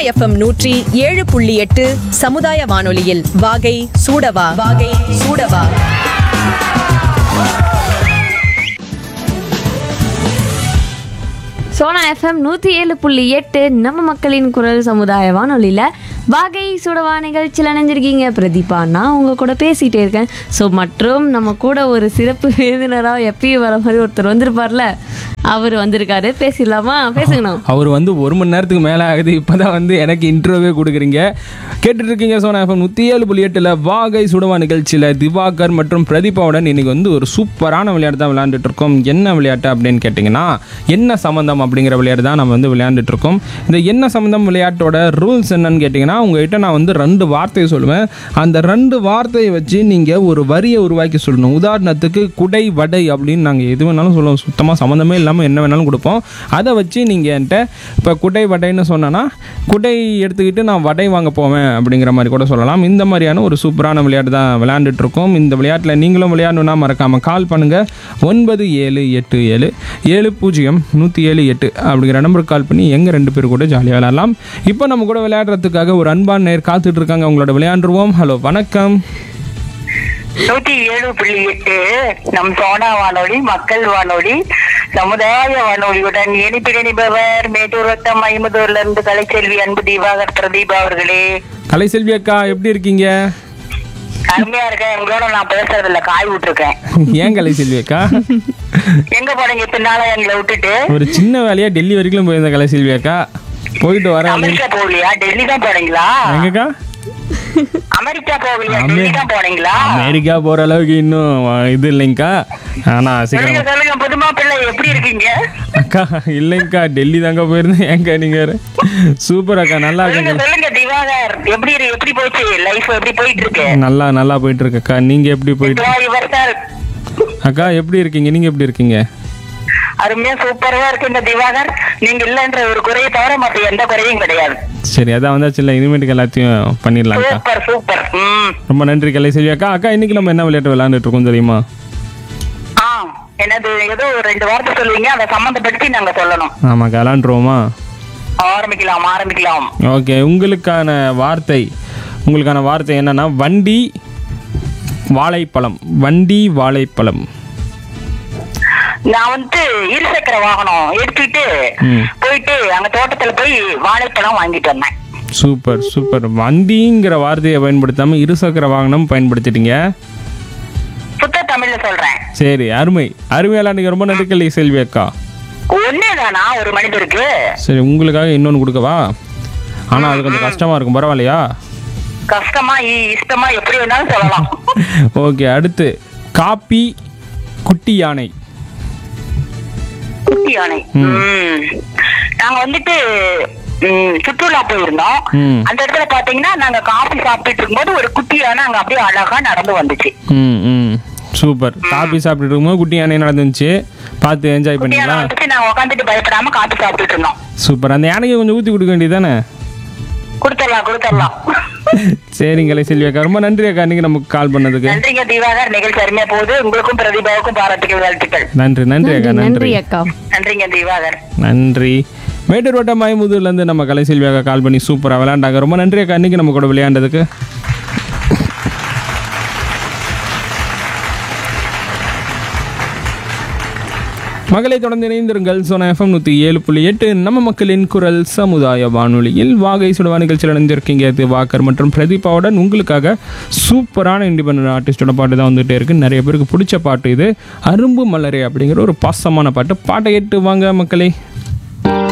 FM நூற்றி ஏழு புள்ளி எட்டு சமுதாய வானொலியில் வாகை சூடவா வாகை சூடவா சோனா எஃப்எம் நூற்றி ஏழு புள்ளி எட்டு நம்ம மக்களின் குரல் சமுதாய வானொலியில் வாகை சுடவா நிகழ்ச்சியில் இணைஞ்சிருக்கீங்க பிரதீபா நான் உங்கள் கூட பேசிகிட்டே இருக்கேன் ஸோ மற்றும் நம்ம கூட ஒரு சிறப்பு விருந்தினராக எப்பயும் வர மாதிரி ஒருத்தர் வந்திருப்பார்ல அவர் வந்திருக்காரு பேசிடலாமா பேசுங்கண்ணா அவர் வந்து ஒரு மணி நேரத்துக்கு மேலே ஆகுது இப்போ தான் வந்து எனக்கு இன்ட்ரோவே கொடுக்குறீங்க கேட்டுட்டு இருக்கீங்க சோனா எஃப்எம் நூற்றி ஏழு புள்ளி எட்டில் வாகை சுடுவா நிகழ்ச்சியில் திவாகர் மற்றும் பிரதீபாவுடன் இன்னைக்கு வந்து ஒரு சூப்பரான விளையாட்டு தான் விளையாண்டுட்டு இருக்கோம் என்ன விளையாட்டு அப்படின்னு கேட்டிங்கன்னா என்ன சம்மந்தம் அப்படிங்கிற விளையாட்டு தான் நம்ம வந்து விளையாண்டுட்டு இருக்கோம் இந்த என்ன சம்மந்தம் விளையாட்டோட ரூல்ஸ் என்னன்னு கேட்டிங்கன்னா உங்ககிட்ட நான் வந்து ரெண்டு வார்த்தையை சொல்லுவேன் அந்த ரெண்டு வார்த்தையை வச்சு நீங்கள் ஒரு வரியை உருவாக்கி சொல்லணும் உதாரணத்துக்கு குடை வடை அப்படின்னு நாங்கள் எது வேணாலும் சொல்லுவோம் சுத்தமாக சம்மந்தமே இல்லாமல் என்ன வேணாலும் கொடுப்போம் அதை வச்சு நீங்கள் என்கிட்ட இப்போ குடை வடைன்னு சொன்னேன்னா குடை எடுத்துக்கிட்டு நான் வடை வாங்க போவேன் அப்படிங்கிற மாதிரி கூட சொல்லலாம் இந்த மாதிரியான ஒரு சூப்பரான விளையாட்டு தான் விளையாண்டுட்டு இருக்கோம் இந்த விளையாட்டில் நீங்களும் விளையாடணும்னா மறக்காமல் கால் பண்ணுங்கள் ஒன்பது ஏழு எட்டு ஏழு ஏழு பூஜ்ஜியம் நூற்றி ஏழு எட்டு அப்படிங்கிற நம்பருக்கு கால் பண்ணி எங்கள் ரெண்டு பேர் கூட ஜாலியாக விளையாடலாம் இப்போ நம்ம கூட விளையாடுறதுக்காக ஒரு அன்பான நேர் காத்துட்டு இருக்காங்க உங்களோட விளையாண்டுருவோம் ஹலோ வணக்கம் நூத்தி ஏழு புள்ளி எட்டு நம் சோனா வானொலி மக்கள் வானொலி சமுதாய வானொலியுடன் இனிப்பிணிபவர் மேட்டூர் வட்டம் ஐம்பதூர்ல இருந்து கலைச்செல்வி அன்பு தீபாகர் பிரதீபா அவர்களே கலைசெல்வி அக்கா எப்படி இருக்கீங்க அருமையா இருக்கேன் உங்களோட நான் பேசுறது இல்ல காய் விட்டுருக்கேன் ஏன் கலைசெல்வி அக்கா எங்க போனீங்க பின்னால எங்களை விட்டுட்டு ஒரு சின்ன வேலையா டெல்லி வரைக்கும் போயிருந்தேன் கலைசெல்வி அக்கா போயிட்டு வரேன் அப்படின்னு அமெரிக்கா போகலையா டெல்லி தான் போனீங்களா எங்கக்கா அமெரிக்கா போகலையா அமெ- டெல்லி தான் போனீங்களா அமெரிக்கா போற அளவுக்கு இன்னும் இது இல்லைங்கக்கா ஆனா சொல்லுங்க சீக்கிரம் சொல்லுங்க புதுமா பிள்ளை எப்படி இருக்கீங்க அக்கா இல்லைங்கக்கா டெல்லி தாங்க போயிருந்தேன் ஏங்க நீங்க வேற. சூப்பர் அக்கா நல்லா சொல்லுங்க இருக்கீங்க சொல்லுங்க திவாகர் எப்படி இரு- எப்படி போச்சு லைஃப் எப்படி போயிட்டு இருக்கு நல்லா நல்லா போயிட்டு இருக்கு அக்கா நீங்க எப்படி போயிட்டு இதோ இவர் சார் அக்கா எப்படி இருக்கீங்க நீங்க எப்படி இருக்கீங்க அருமையா சூப்பரா இருக்கு இந்த திவாகர் நீங்க இல்லன்ற ஒரு குறையை தவிர மத்த எந்த குறையும் கிடையாது சரி அதான் வந்தாச்சு இல்லை இனிமேட்டுக்கு எல்லாத்தையும் பண்ணிடலாம்க்கா சூப்பர் சூப்பர் ம் ரொம்ப நன்றி கலைசெல்வி அக்கா அக்கா இன்னைக்கு நம்ம என்ன விளையாட்டு விளையாண்டுட்டு இருக்கோம் தெரியுமா ஆ என்னது ஏதோ ஒரு ரெண்டு வார்த்தை சொல்லுவீங்க அதை சம்மந்தப்படுத்தி நாங்க சொல்லணும் ஆமாக்கா விளையாண்டுருவோமா ஆரம்பிக்கலாம் ஆரம்பிக்கலாம் ஓகே உங்களுக்கான வார்த்தை உங்களுக்கான வார்த்தை என்னன்னா வண்டி வாழைப்பழம் வண்டி வாழைப்பழம் நான் வந்து இருசக்கர வாகனம் எடுத்துட்டு ம். போயிட்டு அங்க தோட்டத்துல போய் வாழைப்பழம் வாங்கிட்டு வந்தேன் சூப்பர் சூப்பர் வண்டிங்கிற வார்த்தையை பயன்படுத்தாம இருசக்கர வாகனம் பயன்படுத்திட்டீங்க சுத்த தமிழ்ல சொல்றேன் சரி அருமை அருமை விளையாண்டுங்க ரொம்ப நன்றி கலை செல்வி அக்கா ஒன்னேதானா ஒரு மனிதருக்கு சரி உங்களுக்காக இன்னொன்று கொடுக்கவா ஆனால் அது கொஞ்சம் கஷ்டமாக இருக்கும் பரவாயில்லையா கஷ்டமா இ- இஷ்டமா எப்படி வேணாலும் சொல்லலாம் ஓகே அடுத்து காப்பி குட்டி யானை குட்டி யானை ம். நாங்க வந்துட்டு ம், சுற்றுலா போயிருந்தோம் ம். அந்த இடத்துல பாத்தீங்கன்னா நாங்க காஃபி சாப்பிட்டுட்டு இருக்கும்போது ஒரு குட்டி யானை அங்க அப்படியே அழகா நடந்து வந்துச்சு ம் ம் சூப்பர் காப்பி சாப்பிட்டுட்டு இருக்கும்போது குட்டி யானை நடந்துச்சு பார்த்து என்ஜாய் குட்டி யானை பண்ணீங்களா வந்துட்டு நாங்க உட்காந்துட்டு பயப்படாம காஃபி சாப்பிட்டுட்டு இருந்தோம் சூப்பர் அந்த யானைக்கு கொஞ்சம் ஊற்றி கொடுக்க வேண்டியது தானே கொடுத்துடலாம் கொடுத்துடலாம் சரிங்க கலை செல்வி அக்கா ரொம்ப நன்றி அக்கா இன்னைக்கு நமக்கு கால் பண்ணதுக்கு நன்றிங்க தீபாகர் நிகழ்ச்சி அருமையா போகுது உங்களுக்கும் பிரதிபாவுக்கும் பாராட்டுகள் வாழ்த்துக்கள் நன்றி நன்றி அக்கா நன்றி நன்றி அக்கா நன்றிங்க தீபாகர் நன்றி மேட்டூர் வட்டம் மயமுதூர்லேருந்து நம்ம கலை செல்வி அக்கா கால் பண்ணி சூப்பராக விளையாண்டாங்க ரொம்ப நன்றி அக்கா இன்னைக்கு நம்ம கூட விளையாண்டதுக்கு மகளை தொடர்ந்து இணைந்திருங்கள் சோனா எஃப்எம் நூற்றி ஏழு புள்ளி எட்டு நம்ம மக்களின் குரல் சமுதாய வானொலியில் வாகை சுடுவா நிகழ்ச்சியில் இணைஞ்சிருக்கீங்க இது வாக்கர் மற்றும் பிரதீபாவுடன் உங்களுக்காக சூப்பரான இண்டிபெண்ட் ஆர்டிஸ்டோட பாட்டு தான் வந்துகிட்டே இருக்கு நிறைய பேருக்கு பிடிச்ச பாட்டு இது அரும்பு மலரே அப்படிங்கிற ஒரு பாசமான பாட்டு பாட்டை கேட்டு வாங்க மக்களே